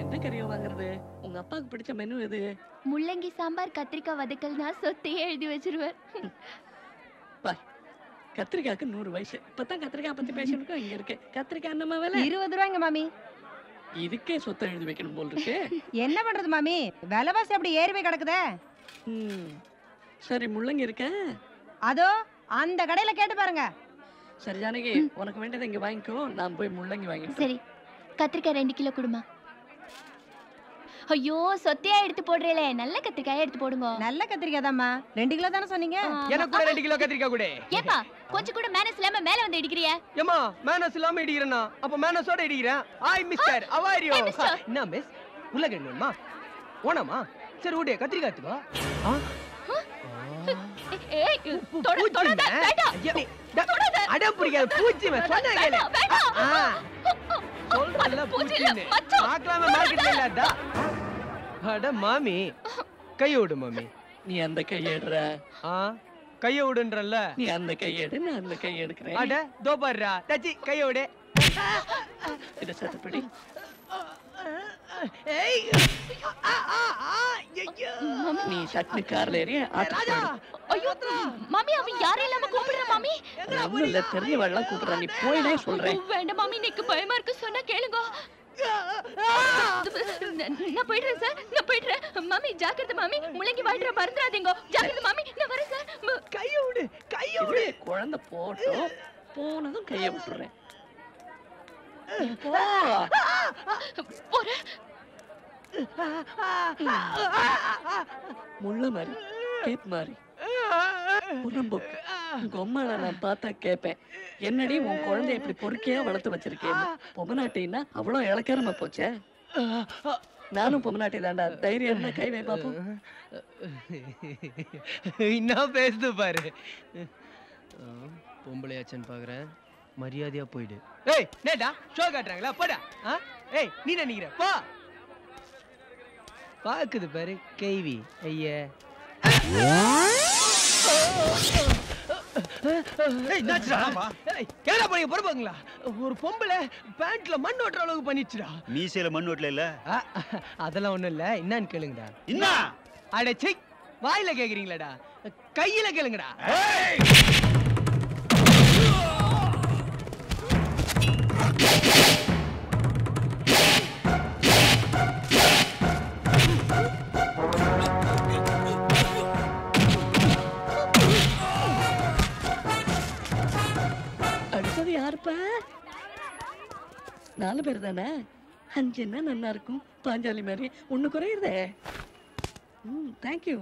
என்ன கறியை வாங்குறது உங்க அப்பாவுக்கு பிடிச்ச மெனு எது முள்ளங்கி சாம்பார் கத்திரிக்காய் வதக்கல்னா சொத்தையே எழுதி வச்சிருவார் கத்திரிக்காய்க்கு நூறு வயசு இப்பதான் கத்திரிக்காய் பத்தி பேசிருக்கோம் இங்க இருக்கு கத்திரிக்காய் என்னமா விலை இருபது ரூபாய்ங்க மாமி இதுக்கே சொத்தை எழுதி வைக்கணும் போல் இருக்கு என்ன பண்றது மாமி விலைவாசி அப்படி ஏறி போய் கிடக்குதே ம். சரி முள்ளங்கி இருக்க அதோ அந்த கடையில கேட்டு பாருங்க சரி ஜானகி உனக்கு வேண்டியதை இங்க வாங்கிக்கோ நான் போய் முள்ளங்கி வாங்கிட்டு சரி கத்திரிக்காய் ரெண்டு கிலோ கொடுமா ஐயோ சொத்தையா எடுத்து போடுறீங்களே நல்ல கத்திரிக்காயா எடுத்து போடுங்க நல்ல கத்திரிக்காய் தாம்மா ரெண்டு கிலோ தானே சொன்னீங்க எனக்கு கூட ரெண்டு கிலோ கத்திரிக்காய் கூட ஏப்பா கொஞ்சம் கூட மேனஸ் இல்லாம மேல வந்து இடிக்கிறிய ஏமா மேனஸ் இல்லாம இடிக்கிறேனா அப்ப மேனஸோட இடிக்கிறேன் ஹாய் மிஸ்டர் அவாரியோ Hey, mister. என்ன மிஸ் உருளைக்கிழங்கு வேணுமா ஓனமா சரி விடு கத்திரிக்காய் எடுத்துக்கோ ஆ? ஏய் தொட தொடாத பூச்சிங்க. வேண்டாம் ஐயா, டா, அடம் பிடிக்காத பூச்சி மேம் சொன்னா கேளு வேண்டாம் வேண்டாம் ஆ. சொல்றேன்ல பூச்சி இல்ல, பூச்சின்னு. மச்சம். பார்க்கலாமே மார்க்கெட்ல இல்லாதா அட மாமி கைய விடு மாமி நீ அந்த கையெடுற ஆ கைய விடுன்றல்ல நீ அந்த கையெடு நான் அந்த கையை எடுக்கிறேன் அட தோ பாருடா தச்சி கைய விடு இதை சத்தப்படி ஏய் ஆ, ஆ, ஆ, ஐயோ. நீ சட்னி கார்ல ஏறி ராஜா ஐயோ மாமி அவன் யாரும் இல்லாம கூப்பிடுற மாமி ஒண்ணும் இல்ல தெரிஞ்சவள்லாம் கூப்பிடுறா நீ போயினே சொல்றேன் வேண்டாம் மாமி எனக்கு பயமா இருக்கு சொன்னா கேளுங்க நான் நான் போயிடுறேன் சார் நான் போயிடுறேன் மாமி ஜாக்கிரதை மாமி முள்ளங்கி வாழ்ற மறந்துடாதீங்க ஜாக்கிரதை மாமி நான் வரேன் சார் ம- கைய விடு கைய விடு இப்படியே குழந்தை போட்டோம் போனதும் கையை விட்டுறேன் நீ போ போறேன் முள்ள மாதிரி கேப் மாதிரி புறம்போக்கு உங்க அம்மாவை நான் பார்த்தா கேட்பேன் என்னடி உன் குழந்தைய இப்படி பொறுக்கையா வளர்த்து வச்சிருக்கேன் பொம்மநாட்டின்னா அவ்வளவு இளக்காரமா போச்சே நானும் பொம்மநாட்டி தாண்டா தைரியம் இருந்தா கை வை பாப்போம் என்ன பேசுது பாரு பொம்பளையாச்சன் பாக்குறேன் மரியாதையா போயிடு ஏய் நேடா ஷோ காட்டுறாங்களா போடா ஆ? ஏய் நீ என்ன நினைக்கிற போ பாக்குது பாரு கேவி ஐயா ஏய், என்னாச்சுடா? ஏய், கேடா பண்ணி பொறுப்பாங்களா ஒரு பொம்பளை பேண்ட்ல மண் ஓட்டுற அளவுக்கு பண்ணிச்சுடா மீசையில மண் ஓட்டல இல்ல ஆ, அதெல்லாம் ஒண்ணும் இல்ல என்னன்னு கேளுங்கடா என்ன அட சை வாயில கேக்குறீங்களாடா கையில கேளுங்கடா அடுத்தது யாருப்பா நாலு பேர் தானே அஞ்சுன்னா நல்லா இருக்கும் பாஞ்சாலி மாதிரி ஒண்ணு குறையுதே ம் தேங்க்யூ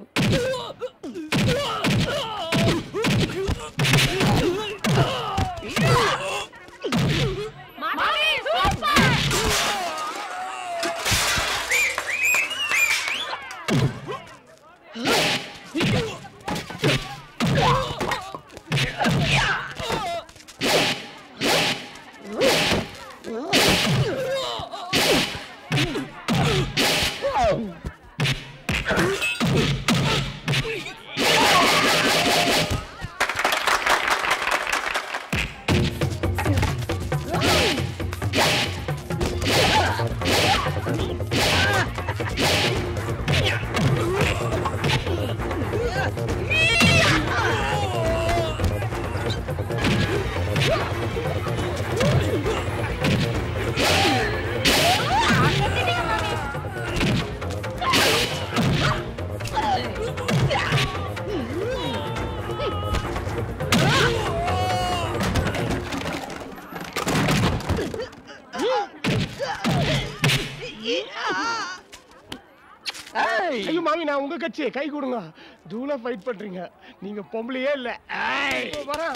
ஐயோ மாமி நான் உங்க கட்சி கை கொடுங்க தூள ஃபைட் பண்றீங்க நீங்க பொம்பளையே இல்ல ஏய், வரேன்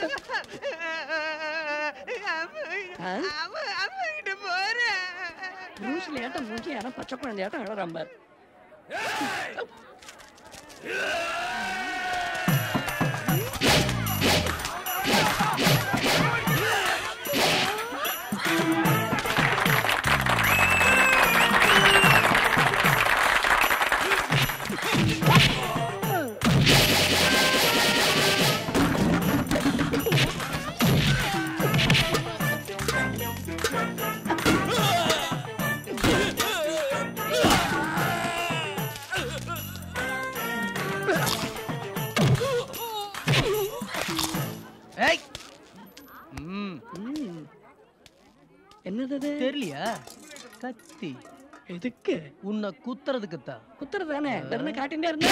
ப்ரூஸ்லி ஆட்டம் மூஞ்சி யாரோ பச்சை குழந்தையாட்டம் அழறான் பாரு என்னது இது? தெரியலையா கத்தி எதுக்கு உன்னை குத்துறதுக்கு தான் குத்துறது தானே வெறும் காட்டிட்டே இருந்தா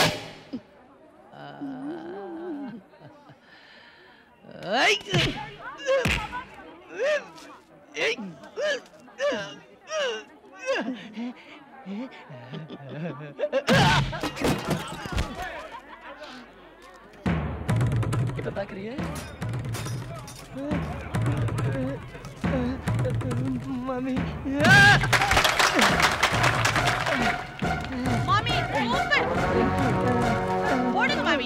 இப்ப பாக்குறியா மாமி மாமி சூப்பர் போடுங்க மாமி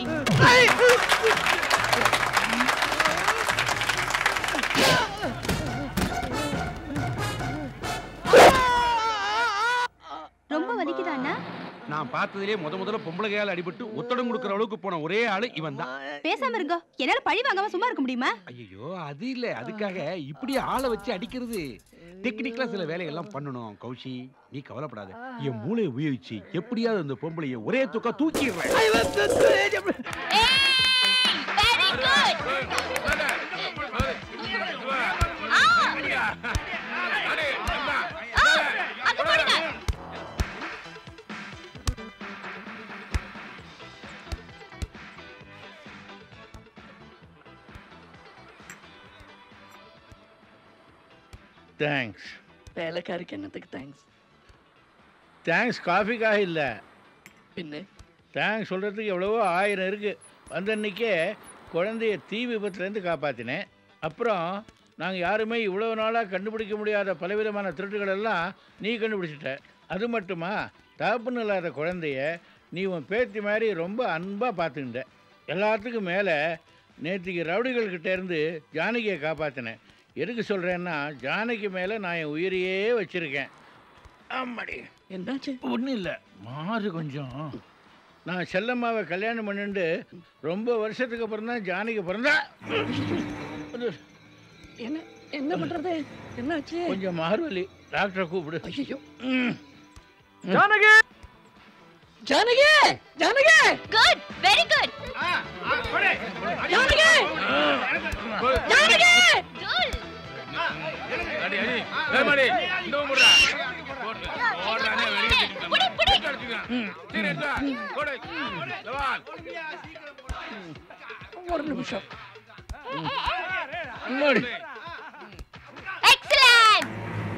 ரொம்ப வலிக்குதா அண்ணா நான் பார்த்ததுலயே முத முதல்ல பொம்பளை கையால அடிபட்டு ஒத்தடம் கொடுக்குற அளவுக்கு போன ஒரே ஆளு இவன் தான் பேசாம இருங்க என்னால பழி வாங்காம சும்மா இருக்க முடியுமா ஐயோ அது இல்ல அதுக்காக இப்படி ஆளை வச்சு அடிக்கிறது டெக்னிக்கலா சில வேலையெல்லாம் பண்ணணும் கௌஷி நீ கவலைப்படாத என் மூளையை உபயோகிச்சு எப்படியாவது அந்த பொம்பளைய ஒரே தூக்கா தூக்கிடுறேன் வெரி குட் அங்க போடுங்க தேங்க்ஸ் வேலைக்காரிக்கு என்னத்துக்கு தேங்க்ஸ் தேங்க்ஸ் காஃபிக்காக இல்லை பின்ன தேங்க்ஸ் சொல்கிறதுக்கு எவ்வளவோ ஆயிரம் இருக்குது வந்த அன்னைக்கே குழந்தைய தீ விபத்துலேருந்து காப்பாற்றினேன் அப்புறம் நாங்கள் யாருமே இவ்வளோ நாளாக கண்டுபிடிக்க முடியாத பலவிதமான திருட்டுகள் எல்லாம் நீ கண்டுபிடிச்சிட்ட அது மட்டுமா தகப்பன் இல்லாத குழந்தைய நீ உன் பேத்தி மாதிரி ரொம்ப அன்பாக பார்த்துக்கிட்ட எல்லாத்துக்கும் மேலே நேற்றுக்கு ரவுடிகள்கிட்ட இருந்து ஜானகியை காப்பாற்றினேன் எதுக்கு சொல்கிறேன்னா ஜானகி மேலே நான் என் உயிரையே வச்சுருக்கேன் ஆமாடி என்னாச்சு ஒன்றும் இல்லை மாறு கொஞ்சம் நான் செல்லம்மாவை கல்யாணம் பண்ணிட்டு ரொம்ப வருஷத்துக்கு அப்புறம் தான் ஜானகி பிறந்தா அது என்ன என்ன பண்றது என்னாச்சு கொஞ்சம் மாறுவலி டாக்டரை கூப்பிடு ஐயோ ம். Janaki Janaki Janaki good very good Janaki Janaki good புடி புடி ஒரு நிமிஷம் முன்னாடி. எக்ஸலென்ட்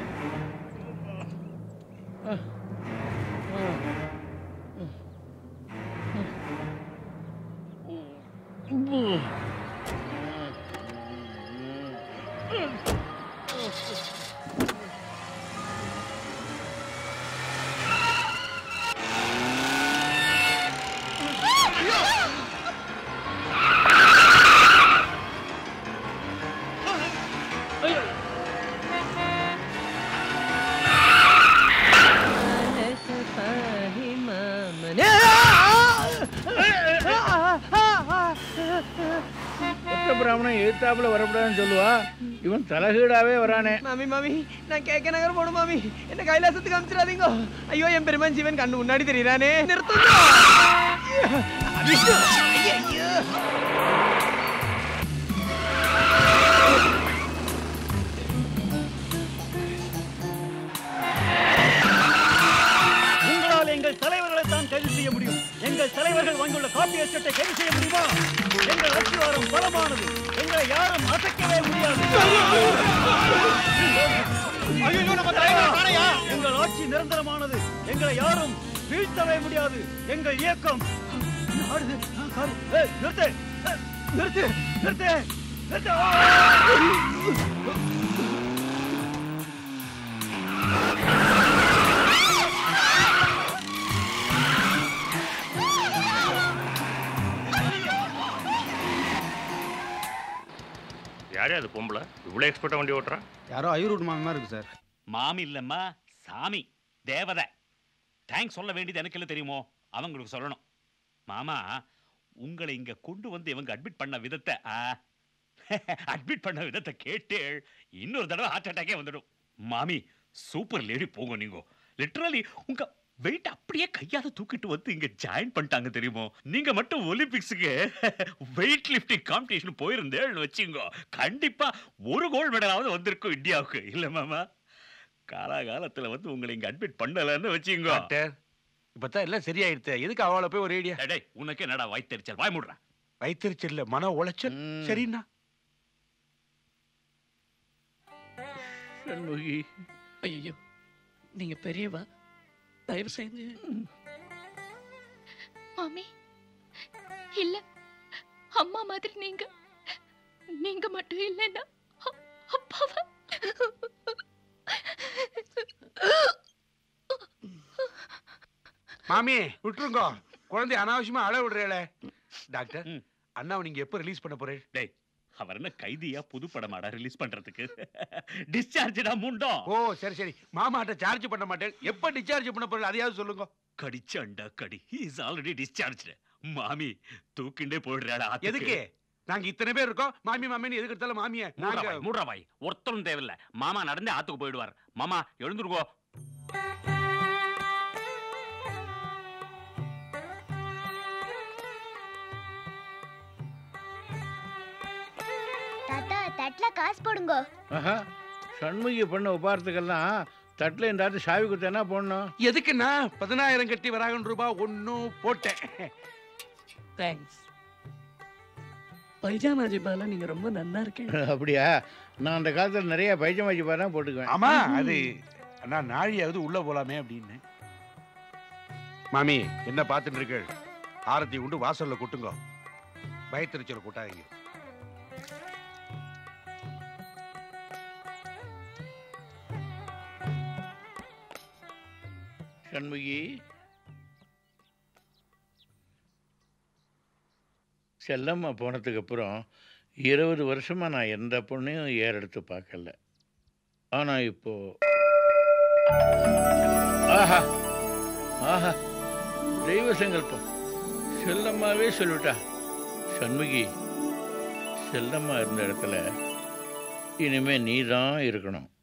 ஒத்த பிராமணன் எழுத்தாப்புல வரக்கூடாதுன்னு சொல்லுவா இவன் தலைகீடாவே வரானே மாமி மாமி நான் கேட்க நகர் போடும் மாமி என்ன கைலாசத்துக்கு அனுப்பிச்சிடாதீங்க ஐயோ என் பெருமான் ஜீவன் கண்ணு முன்னாடி தெரியுறானே நிறுத்துங்க அபிஷேக். ஐயையோ. உங்களால் எங்கள் தலைவர்களை தான் கைது செய்ய முடியும் எங்கள் தலைவர்கள் வாங்கியுள்ள காப்பி அச்சட்டை கைது செய்ய முடியுமா எங்கள் அஸ்திவாரம் பலமானது எங்களை யாரும் அசைக்கவே முடியாது எங்கள் ஆட்சி நிரந்தரமானது எங்களை யாரும் வீழ்த்தவே முடியாது எங்கள் இயக்கம் ஆடுது. ஆ, காரு. ஏய், நிறுத்து ஏய், நிறுத்து நிறுத்து நிறுத்து ஆ! யாரே அது பொம்பளை இவ்வளோ எக்ஸ்பர்ட்டாக வண்டி ஓட்டுறான் யாரோ ஐரூட் மாமி மாதிரி இருக்கு சார் மாமி இல்லம்மா சாமி தேவதை தேங்க்ஸ் சொல்ல வேண்டியது எனக்கு இல்லை தெரியுமோ அவங்களுக்கு சொல்லணும் மாமா உங்களை இங்க கொண்டு வந்து இவங்க அட்மிட் பண்ண விதத்தை அட்மிட் பண்ண விதத்தை கேட்டு இன்னொரு தடவை ஹார்ட் அட்டாக்கே வந்துடும் மாமி சூப்பர் லேடி போங்க நீங்க லிட்டரலி உங்க வெயிட் அப்படியே கையால தூக்கிட்டு வந்து இங்க ஜாயின் பண்ணிட்டாங்க தெரியுமோ நீங்க மட்டும் ஒலிம்பிக்ஸுக்கு வெயிட் லிஃப்டிங் காம்படிஷன் போயிருந்தேன்னு வச்சுங்க கண்டிப்பா ஒரு கோல்டு மெடலாவது வந்திருக்கும் இந்தியாவுக்கு இல்ல மாமா காலாகாலத்துல வந்து உங்களை இங்க அட்மிட் பண்ணலன்னு வச்சுக்கோ டாக்டர் இப்பதான் எல்லாம் சரியாயிடுச்சு எதுக்கு அவளை போய் ஒரு ஐடியா டேய் உனக்கு என்னடா வயித்தெரிச்சல் வாய் மூடுறா வைத்திருச்சல்ல மன உளைச்சல் சரிண்ணா சண்முகி ஐயோ நீங்க பெரியவா தயவு செஞ்சு மாமி இல்ல அம்மா மாதிரி நீங்க நீங்க மட்டும் இல்லைன்னா அ- அப்பாவை மாமி விட்டுருங்க குழந்தை அனாவசியமா அழ விடுறேளே டாக்டர் அண்ணாவை நீங்க எப்ப ரிலீஸ் பண்ண போறேன் டேய் அவர் என்ன கைதியா புது படமாடா ரிலீஸ் பண்றதுக்கு டிஸ்சார்ஜ்டா முண்டோ ஓ சரி சரி மாமாட்ட சார்ஜ் பண்ண மாட்டேன் எப்ப டிஸ்சார்ஜ் பண்ண போறேன் அதையாவது சொல்லுங்க கடிச்சண்டா கடி இஸ் ஆல்ரெடி டிஸ்சார்ஜ் மாமி தூக்கிண்டே போயிடுறாடா எதுக்கு நாங்க இத்தனை பேர் இருக்கோம் மாமி மாமின்னு எதுக்கு எடுத்தாலும் மாமிய நாங்க மூடுறாவாய் ஒருத்தரும் தேவையில்ல மாமா நடந்தே ஆத்துக்கு போயிடுவார் மாமா எழுந்துருக்கோ தாத்தா தட்டுல காசு போடுங்க ஆஹா சண்முகி பண்ண உபாரத்துக்கெல்லாம் தட்டில் இந்த ஆத்து சாவி குத்து என்ன போடணும் எதுக்குண்ணா பதினாயிரம் கட்டி வராகன் ரூபாய் ஒன்னும் போட்டேன் தேங்க்ஸ் பைஜாமா ஜிபால நீங்க ரொம்ப நன்னா இருக்கீங்க அப்படியா நான் அந்த காலத்தில் நிறைய பைஜமாஜி பாரு தான் போட்டுக்குவேன் ஆமா அது அண்ணா நாழியாவது உள்ள போலாமே அப்படின்னு மாமி என்ன பார்த்துட்டு இருக்கு ஆரத்தி உண்டு வாசல்ல கொட்டுங்க பயத்திருச்சல கொட்டாதீங்க சண்முகி செல்லம்மா போனதுக்கு அப்புறம் இருபது வருஷமா நான் எந்த பொண்ணையும் ஏறெடுத்து பார்க்கல ஆனா இப்போ ஆஹா ஆஹா தெய்வ சங்கல்பம் செல்லம்மாவே சொல்லிட்டா சண்முகி செல்லம்மா இருந்த இடத்துல இனிமே நீ தான் இருக்கணும்